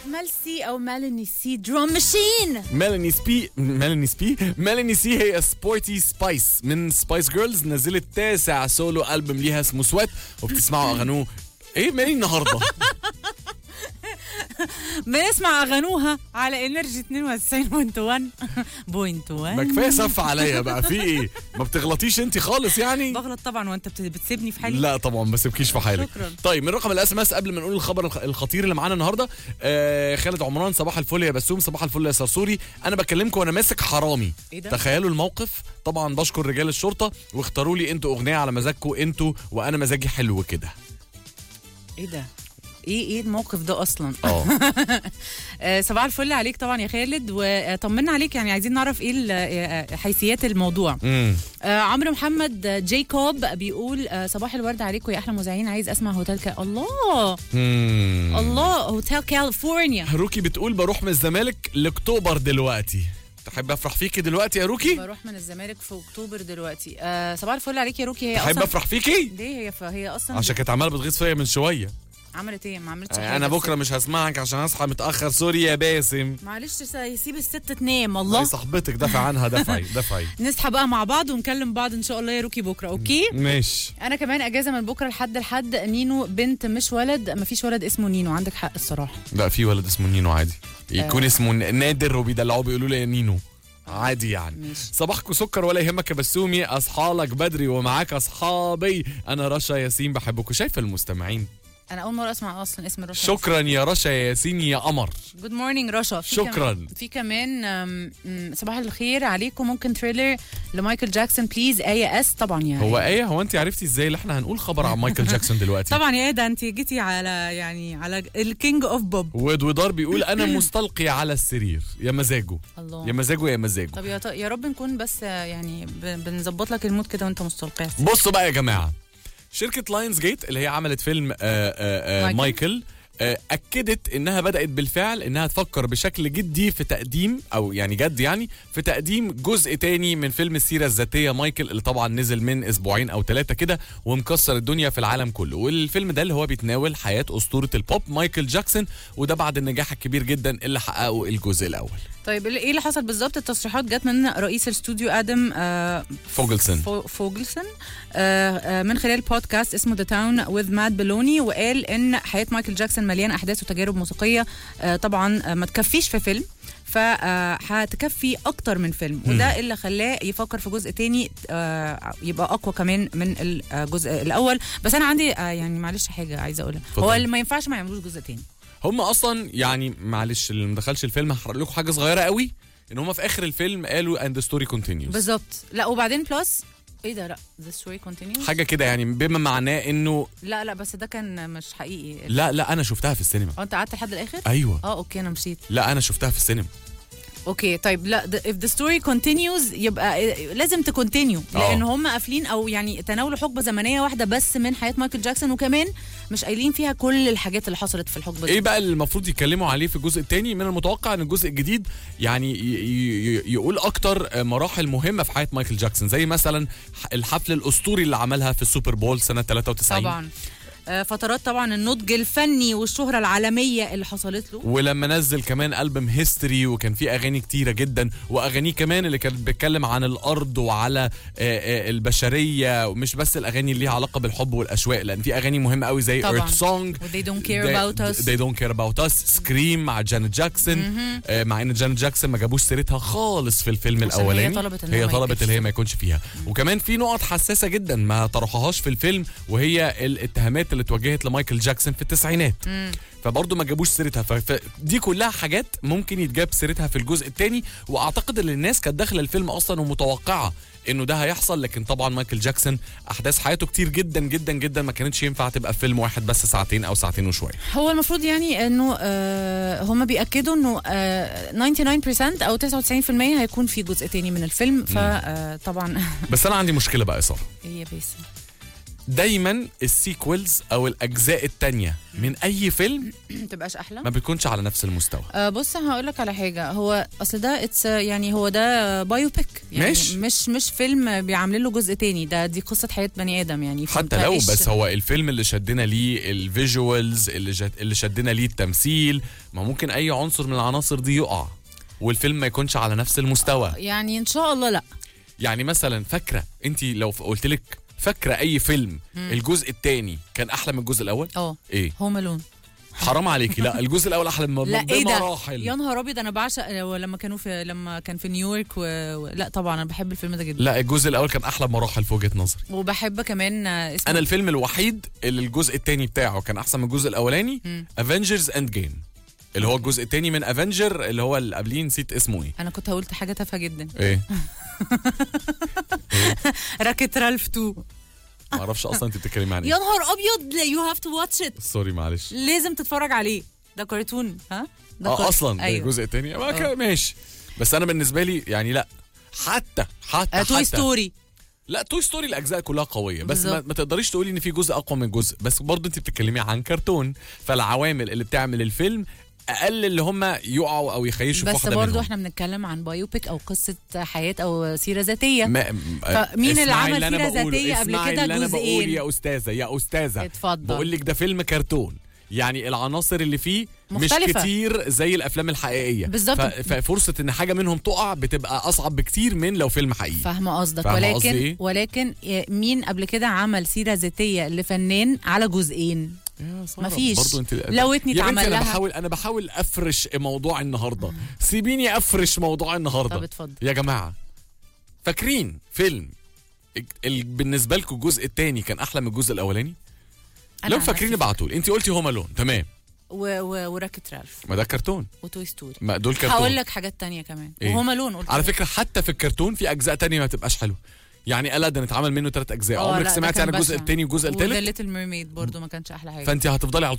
مالسي او ماليني سي درام ماشين ميلاني سبي ميلاني سبي ميلاني سي هي سبورتي سبايس من سبايس جيرلز نزلت تاسع سولو ألبوم ليها اسمه سوات وبتسمعوا أغانوه ايه مالي النهارده بنسمع اغانوها على انرجي 92.1 ما كفايه سف عليا بقى في ايه ما بتغلطيش انت خالص يعني بغلط طبعا وانت بت- بتسيبني في حالي لا طبعا ما سيبكيش في حالك شكراً. طيب من رقم الاس ام اس قبل ما نقول الخبر الخ- الخطير اللي معانا النهارده آه خالد عمران صباح الفل يا بسوم صباح الفل يا صرصوري انا بكلمكم وانا ماسك حرامي إيه ده؟ تخيلوا الموقف طبعا بشكر رجال الشرطه واختاروا لي انتوا اغنيه على مزاجكم انتوا وانا مزاجي حلو كده ايه ده ايه ايه الموقف ده اصلا اه آه، صباح الفل عليك طبعا يا خالد وطمنا عليك يعني عايزين نعرف ايه ال- آه، حيثيات الموضوع امم آه، عمرو محمد جيكوب بيقول آه، صباح الورد عليكم يا احلى مذيعين عايز اسمع هوتيل كا الله مم. الله هوتيل كاليفورنيا روكي بتقول بروح من الزمالك لاكتوبر دلوقتي تحب افرح فيكي دلوقتي يا روكي بروح من الزمالك في اكتوبر دلوقتي آه صباح الفل عليك يا روكي هي تحب اصلا افرح فيكي ليه هي ف... هي اصلا عشان كانت عماله بتغيظ فيا من شويه عملت ايه ما عملتش حاجه انا بس- بكره مش هسمعك عشان اصحى متاخر سوري يا باسم معلش س- يسيب الست تنام هي الله صاحبتك دافع عنها دفعي دفعي نصحى بقى مع بعض ونكلم بعض ان شاء الله يا روكي بكره اوكي ماشي انا كمان اجازه من بكره لحد لحد نينو بنت مش ولد مفيش ولد اسمه نينو عندك حق الصراحه لا في ولد اسمه نينو عادي يكون اسمه نادر وبيدلعوه بيقولوا له يا نينو عادي يعني ماشي. صباحكم سكر ولا يهمك يا بسومي اصحالك بدري ومعاك اصحابي انا رشا ياسين بحبكم شايفه المستمعين انا اول مره اسمع اصلا اسم رشا شكرا يا رشا يا ياسين يا قمر جود مورنينج رشا في شكراً. كمان في كمان أم، أم، صباح الخير عليكم ممكن تريلر لمايكل جاكسون بليز اي اس طبعا يعني هو ايه هو انت عرفتي ازاي اللي احنا هنقول خبر عن مايكل جاكسون دلوقتي طبعا يا ده انت جيتي على يعني على الكينج اوف بوب ودودار بيقول انا مستلقي على السرير يا مزاجه الله يا مزاجه يا مزاجه طب يا, ط- يا رب نكون بس آه، يعني ب- بنظبط لك المود كده وانت مستلقي بصوا بقى يا جماعه شركه لاينز جيت اللي هي عملت فيلم آه آه آه مايكل. مايكل آه، اكدت انها بدات بالفعل انها تفكر بشكل جدي في تقديم او يعني جد يعني في تقديم جزء تاني من فيلم السيره الذاتيه مايكل اللي طبعا نزل من اسبوعين او ثلاثه كده ومكسر الدنيا في العالم كله والفيلم ده اللي هو بيتناول حياه اسطوره البوب مايكل جاكسون وده بعد النجاح الكبير جدا اللي حققه الجزء الاول طيب ال- ايه اللي حصل بالظبط التصريحات جت من رئيس الاستوديو ادم آه فوجلسون فو- فوجلسون آه آه من خلال بودكاست اسمه ذا تاون وذ مات بلوني وقال ان حياه مايكل جاكسون مليانه احداث وتجارب موسيقيه آه طبعا آه ما تكفيش في فيلم فهتكفي اكتر من فيلم وده اللي خلاه يفكر في جزء تاني آه يبقى اقوى كمان من الجزء الاول بس انا عندي آه يعني معلش حاجه عايزه اقولها اتفضل. هو اللي ما ينفعش ما يعملوش جزء تاني هم اصلا يعني معلش اللي ما دخلش الفيلم هحرق لكم حاجه صغيره قوي ان هم في اخر الفيلم قالوا اند ستوري كونتينيوز بالظبط لا وبعدين بلس ايه ده لا ذا ستوري كونتينيوز حاجه كده يعني بما معناه انه لا لا بس ده كان مش حقيقي لا لا انا شفتها في السينما اه انت قعدت لحد الاخر ايوه اه اوكي انا مشيت لا انا شفتها في السينما اوكي طيب لا the, if the story continues يبقى لازم تكونتينيو آه. لان هم قافلين او يعني تناولوا حقبه زمنيه واحده بس من حياه مايكل جاكسون وكمان مش قايلين فيها كل الحاجات اللي حصلت في الحقبه دي ايه بقى اللي المفروض يتكلموا عليه في الجزء الثاني من المتوقع ان الجزء الجديد يعني ي- ي- يقول اكتر مراحل مهمه في حياه مايكل جاكسون زي مثلا الحفل الاسطوري اللي عملها في السوبر بول سنه 93 طبعا آه، فترات طبعا النضج الفني والشهره العالميه اللي حصلت له ولما نزل كمان ألبوم هيستوري وكان فيه أغاني كتيرة جدا وأغانيه كمان اللي كانت بتتكلم عن الأرض وعلى آه، آه، البشرية ومش بس الأغاني اللي ليها علاقة بالحب والأشواق لأن في أغاني مهمة قوي زي طبعاً. Earth Song و they don't care about us They don't care about us Scream مع جانيت جاكسون آه، مع ان جانيت جاكسون ما جابوش سيرتها خالص في الفيلم عشان هي الاولاني طلبت إن هي هو ما طلبت يجيبش. اللي هي ما يكونش فيها وكمان في نقط حساسه جدا ما طرحوهاش في الفيلم وهي الاتهامات اللي اتوجهت لمايكل جاكسون في التسعينات فبرضه ما جابوش سيرتها ف- فدي كلها حاجات ممكن يتجاب سيرتها في الجزء الثاني واعتقد ان الناس كانت داخله الفيلم اصلا ومتوقعه انه ده هيحصل لكن طبعا مايكل جاكسون احداث حياته كتير جدا جدا جدا ما كانتش ينفع تبقى في فيلم واحد بس ساعتين او ساعتين وشويه هو المفروض يعني انه آه هم بياكدوا انه آه 99% او 99% هيكون في جزء تاني من الفيلم فطبعا بس انا عندي مشكله بقى يا ساره ايه يا باسم دايما السيكولز او الاجزاء التانية من اي فيلم تبقاش احلى ما بتكونش على نفس المستوى أه بص هقول لك على حاجه هو اصل ده اتس يعني هو ده بايو بيك يعني ماشي. مش مش فيلم بيعمل له جزء تاني ده دي قصه حياه بني ادم يعني فأنت حتى لو عيش- بس هو الفيلم اللي شدنا ليه الفيجوالز اللي جد اللي شدنا ليه التمثيل ما ممكن اي عنصر من العناصر دي يقع والفيلم ما يكونش على نفس المستوى يعني ان شاء الله لا يعني مثلا فاكره انت لو قلت لك فاكره اي فيلم الجزء الثاني كان احلى من الجزء الاول اه ايه هوم الون حرام عليكي لا الجزء الاول احلى من لا ايه ده بمراحل يا نهار ابيض انا بعشق لما كانوا في لما كان في نيويورك و... و... لا طبعا انا بحب الفيلم ده جدا لا الجزء الاول كان احلى بمراحل في وجهه نظري وبحب كمان آه، اسمه انا الفيلم الوحيد اللي الجزء الثاني بتاعه كان احسن من الجزء الاولاني افنجرز اند جيم اللي هو الجزء الثاني من افنجر اللي هو اللي قبليه نسيت اسمه ايه انا كنت قلت حاجه تافهه جدا ايه راكت رالف 2 ما اعرفش اصلا انت بتتكلمي عن يا ايه نهار ابيض يو هاف تو واتش ات سوري معلش لازم تتفرج عليه ده كرتون ها ده اه كرتون. اصلا ده ايوه الجزء الثاني ماشي بس انا بالنسبه لي يعني لا حتى حتى آه، توي حتى ستوري لا توي ستوري الاجزاء كلها قويه بس ما, بالظبط. ما تقدريش تقولي ان في جزء اقوى من جزء بس برضه انت بتتكلمي عن كرتون فالعوامل اللي بتعمل الفيلم اقل اللي هم يقعوا او يخيشوا في بس واحده برضو منهم احنا بنتكلم عن بايوبيك او قصه حياه او سيره ذاتيه ما فمين اللي اسمعي عمل أنا سيرة بقوله، ذاتية قبل اسمعي كده اللي أنا جزئين؟ بقول يا استاذه يا استاذه اتفضل. بقول لك ده فيلم كرتون يعني العناصر اللي فيه مش مختلفة. كتير زي الافلام الحقيقيه بالظبط. ف- ففرصه ان حاجه منهم تقع بتبقى اصعب بكتير من لو فيلم حقيقي فاهمه قصدك فاهمة ولكن قصدي إيه؟ ولكن مين قبل كده عمل سيره ذاتيه لفنان على جزئين يا سارة، مفيش. برضو انت لو اتني يا بنتي اتعمل انا لها- بحاول انا بحاول افرش موضوع النهارده سيبيني افرش موضوع النهارده طب اتفضل. يا جماعه فاكرين فيلم ال- بالنسبه لكم الجزء الثاني كان احلى من الجزء الاولاني أنا لو عن فاكرين نفسي ابعتوا لي انت قلتي هوم الون تمام و... و... وراكت رالف ما ده كرتون وتوي ستوري ما دول كرتون هقول لك حاجات تانية كمان إيه؟ وهما لون قلت على لك. فكره حتى في الكرتون في اجزاء تانية ما بتبقاش حلوه يعني الادن اتعمل منه ثلاث اجزاء آه، عمرك لا، ده سمعتي كان عن الجزء بشع. الثاني والجزء وذا الثالث ليتل ميرميد برضو ما كانش احلى حاجه فانت هتفضلي على